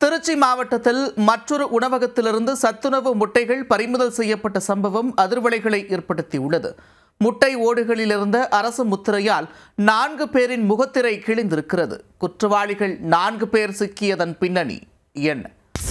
திருச்சி மாவட்டத்தில் மற்றொரு உணவகத்திலிருந்து சத்துணவு முட்டைகள் பறிமுதல் செய்யப்பட்ட சம்பவம் அதிர்வலைகளை ஏற்படுத்தியுள்ளது முட்டை ஓடுகளில் இருந்த அரசு முத்திரையால் நான்கு பேரின் முகத்திரை கிழிந்திருக்கிறது குற்றவாளிகள் நான்கு பேர் சிக்கியதன் பின்னணி என்ன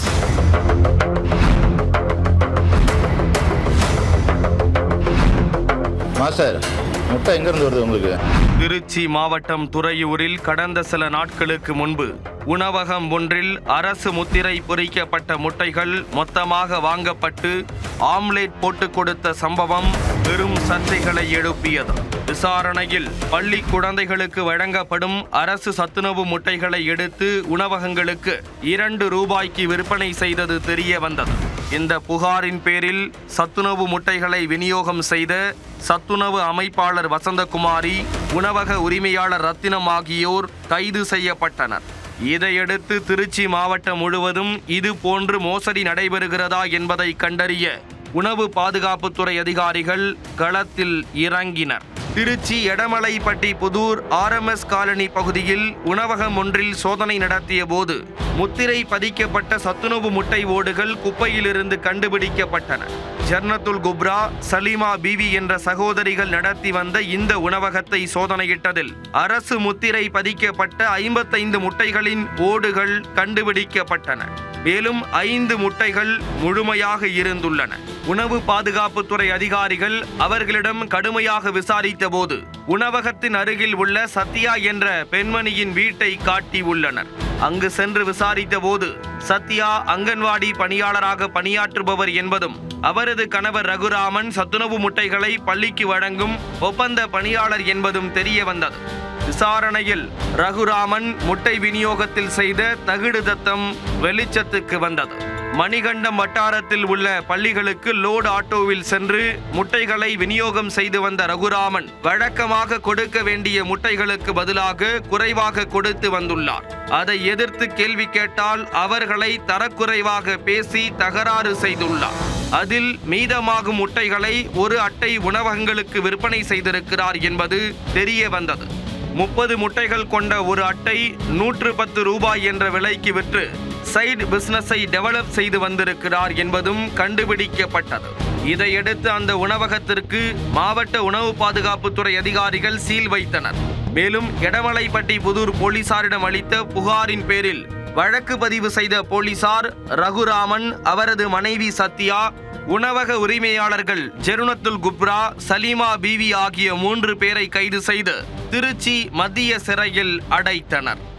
மாஸ்டர் முட்டை எங்கேருந்து வருது உங்களுக்கு திருச்சி மாவட்டம் துறையூரில் கடந்த சில நாட்களுக்கு முன்பு உணவகம் ஒன்றில் அரசு முத்திரை பொறிக்கப்பட்ட முட்டைகள் மொத்தமாக வாங்கப்பட்டு ஆம்லேட் போட்டு கொடுத்த சம்பவம் பெரும் சர்ச்சைகளை எழுப்பியது விசாரணையில் பள்ளி குழந்தைகளுக்கு வழங்கப்படும் அரசு சத்துணவு முட்டைகளை எடுத்து உணவகங்களுக்கு இரண்டு ரூபாய்க்கு விற்பனை செய்தது தெரிய வந்தது இந்த புகாரின் பேரில் சத்துணவு முட்டைகளை விநியோகம் செய்த சத்துணவு அமைப்பாளர் வசந்தகுமாரி உணவக உரிமையாளர் ரத்தினம் ஆகியோர் கைது செய்யப்பட்டனர் இதையடுத்து திருச்சி மாவட்டம் முழுவதும் இது போன்று மோசடி நடைபெறுகிறதா என்பதை கண்டறிய உணவு பாதுகாப்புத்துறை அதிகாரிகள் களத்தில் இறங்கினர் திருச்சி எடமலைப்பட்டி புதூர் ஆர்எம்எஸ் காலனி பகுதியில் உணவகம் ஒன்றில் சோதனை நடத்திய போது முத்திரை பதிக்கப்பட்ட சத்துணவு முட்டை ஓடுகள் குப்பையிலிருந்து கண்டுபிடிக்கப்பட்டன ஜர்னத்துல் குப்ரா சலீமா பிவி என்ற சகோதரிகள் நடத்தி வந்த இந்த உணவகத்தை சோதனையிட்டதில் அரசு முத்திரை பதிக்கப்பட்ட ஐம்பத்தைந்து முட்டைகளின் ஓடுகள் கண்டுபிடிக்கப்பட்டன மேலும் ஐந்து முட்டைகள் முழுமையாக இருந்துள்ளன உணவு பாதுகாப்புத்துறை அதிகாரிகள் அவர்களிடம் கடுமையாக விசாரித்த போது உணவகத்தின் அருகில் உள்ள சத்யா என்ற பெண்மணியின் வீட்டை காட்டி உள்ளனர் அங்கு சென்று விசாரித்த போது சத்யா அங்கன்வாடி பணியாளராக பணியாற்றுபவர் என்பதும் அவரது கணவர் ரகுராமன் சத்துணவு முட்டைகளை பள்ளிக்கு வழங்கும் ஒப்பந்த பணியாளர் என்பதும் தெரிய வந்தது விசாரணையில் ரகுராமன் முட்டை விநியோகத்தில் செய்த தகுடு தத்தம் வெளிச்சத்துக்கு வந்தது மணிகண்டம் வட்டாரத்தில் உள்ள பள்ளிகளுக்கு லோடு ஆட்டோவில் சென்று முட்டைகளை விநியோகம் செய்து வந்த ரகுராமன் வழக்கமாக கொடுக்க வேண்டிய முட்டைகளுக்கு பதிலாக குறைவாக கொடுத்து வந்துள்ளார் அதை எதிர்த்து கேள்வி கேட்டால் அவர்களை தரக்குறைவாக பேசி தகராறு செய்துள்ளார் அதில் மீதமாகும் முட்டைகளை ஒரு அட்டை உணவகங்களுக்கு விற்பனை செய்திருக்கிறார் என்பது தெரிய வந்தது முப்பது முட்டைகள் கொண்ட ஒரு அட்டை நூற்று பத்து ரூபாய் என்ற விலைக்கு விற்று சைடு பிசினஸை டெவலப் செய்து வந்திருக்கிறார் என்பதும் கண்டுபிடிக்கப்பட்டது இதையடுத்து அந்த உணவகத்திற்கு மாவட்ட உணவு பாதுகாப்புத்துறை அதிகாரிகள் சீல் வைத்தனர் மேலும் எடமலைப்பட்டி புதூர் போலீசாரிடம் அளித்த புகாரின் பேரில் வழக்கு பதிவு செய்த போலீசார் ரகுராமன் அவரது மனைவி சத்யா உணவக உரிமையாளர்கள் ஜெருனத்துல் குப்ரா சலீமா பிவி ஆகிய மூன்று பேரை கைது செய்து திருச்சி மத்திய சிறையில் அடைத்தனர்